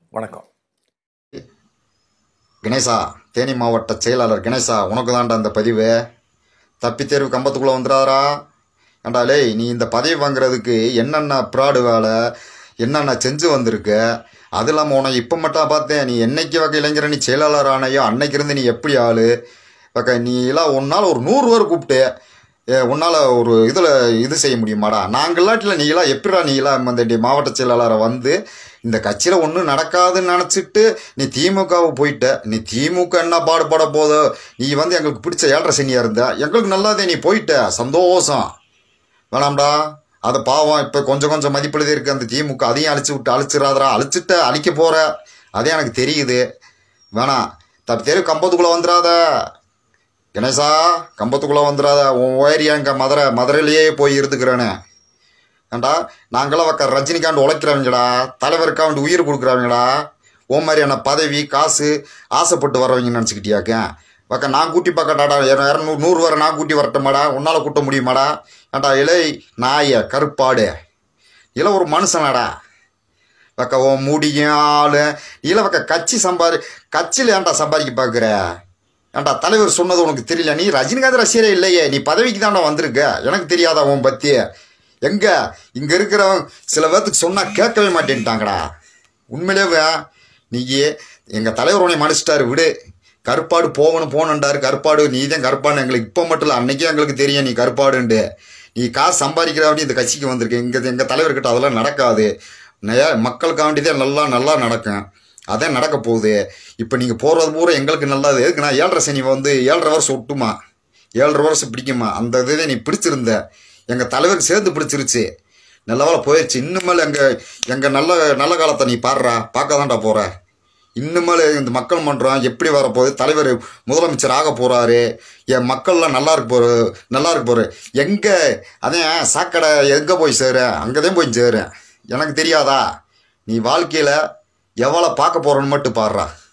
வணக்கம் கணேசா தேனி மாவட்ட செயலாளர் கணேசா உனக்கு தான்டா இந்த பதிவு தப்பி தேர்வு கம்பத்துக்குள்ளே வந்துடாதா ஏண்டா லேய் நீ இந்த பதவி வாங்குறதுக்கு என்னென்ன ப்ராடு வேலை என்னென்ன செஞ்சு வந்திருக்க அது இல்லாமல் உனக்கு இப்போ மட்டும் பார்த்தேன் நீ என்னைக்கு வகை இளைஞர் நீ செயலாளர் ஆனையோ அன்னைக்கு இருந்து நீ எப்படி ஆளு வக்க நீ எல்லாம் உன்னால் ஒரு நூறு பேர் கூப்பிட்டு ஏ, உன்னால் ஒரு இதில் இது செய்ய முடியுமாடா நாங்கள் இல்லாட்டில் நீலாம் எப்படிடா நீலாம் அந்த டி- மாவட்ட செயலாளரை வந்து இந்த கட்சியில் ஒன்றும் நடக்காதுன்னு நினச்சிட்டு நீ திமுகவை போயிட்ட நீ திமுக என்ன பாடுபட போதோ நீ வந்து எங்களுக்கு பிடிச்ச ஏழரை சனியாக இருந்த எங்களுக்கு நல்லாதே நீ போயிட்ட சந்தோஷம் வேணாம்டா அது பாவம் இப்போ கொஞ்சம் கொஞ்சம் மதிப்பிழுது இருக்கு அந்த திமுக அதையும் அழிச்சு விட்டு அழிச்சிடாதடா அழிச்சிட்ட அழிக்க போகிற அதே எனக்கு தெரியுது வேணாம் தப்பி தெரு கம்பத்துக்குள்ளே வந்துடாத கணேசா கம்பத்துக்குள்ளே வந்துடாத உன் ஓயரியா இங்கே மதுரை மதுரையிலேயே போய் இருந்துக்கிறேன்னு ஏண்டா நாங்களாம் வக்க ரஜினிகாந்த் உழைக்கிறவங்கடா தலைவருக்காண்டி உயிர் கொடுக்குறவங்கடா ஓ மாதிரியான பதவி காசு ஆசைப்பட்டு வரவங்கன்னு நினச்சிக்கிட்டியாக்க வக்க நான் கூட்டி பார்க்கட்டாடா இரநூறு நூறு வரை நான் கூட்டி வரட்டுமாடா உன்னால் கூட்ட முடியுமாடா ஏண்டா இலை நாய கருப்பாடு இல்லை ஒரு மனுஷனாடா வக்க உன் முடியும் ஆளு இல்லை வக்க கட்சி சம்பாரி கட்சியில் ஏன்டா சம்பாதிக்க பார்க்குற ஏன்டா தலைவர் சொன்னது உனக்கு தெரியல நீ ரஜினிகாந்த் ரசிகரே இல்லையே நீ பதவிக்கு தான்டா வந்திருக்க எனக்கு தெரியாதா உன் பற்றி எங்க இங்கே இருக்கிறவன் சில பேர்த்துக்கு சொன்னால் கேட்கவே மாட்டேன்ட்டாங்கடா உண்மையிலேயே நீ எங்கள் தலைவர் உன்னை மன்னிச்சிட்டாரு விடு கருப்பாடு போகணும் போகணுன்றாரு கருப்பாடு நீ தான் கருப்பாடு எங்களுக்கு இப்போ மட்டும் இல்லை அன்னைக்கே எங்களுக்கு தெரியும் நீ கருப்பாடுன்ட்டு நீ காசு சம்பாதிக்கிறவண்டி இந்த கட்சிக்கு வந்திருக்க இங்கே எங்கள் தலைவர்கிட்ட அதெல்லாம் நடக்காது நே- மக்களுக்காண்டி தான் நல்லா நல்லா நடக்கும் அதான் நடக்க போகுது இப்போ நீங்கள் போகிறது பூரா எங்களுக்கு நல்லது எதுக்கு நான் ஏழரை சனி வந்து ஏழரை வருஷம் ஒட்டுமா ஏழரை வருஷம் பிடிக்குமா அந்த இதை நீ பிடிச்சிருந்த எங்கள் தலைவருக்கு சேர்ந்து பிடிச்சிருச்சு நல்லவேளை போயிடுச்சு இன்னுமேல் எங்கள் எங்கள் நல்ல நல்ல காலத்தை நீ பாடுறா பார்க்க தான்டா போகிற இன்னுமேல் இந்த மக்கள் மன்றம் எப்படி வரப்போகுது தலைவர் முதலமைச்சர் ஆக போகிறாரு என் மக்கள்லாம் நல்லா இருக்க போகிற நல்லா இருக்க போகிற எங்கே அதான் சாக்கடை எங்கே போய் சேர அங்கே தான் போய் சேரு எனக்கு தெரியாதா நீ வாழ்க்கையில் எவ்வளோ பார்க்க போகிறன்னு மட்டும் பாடுறா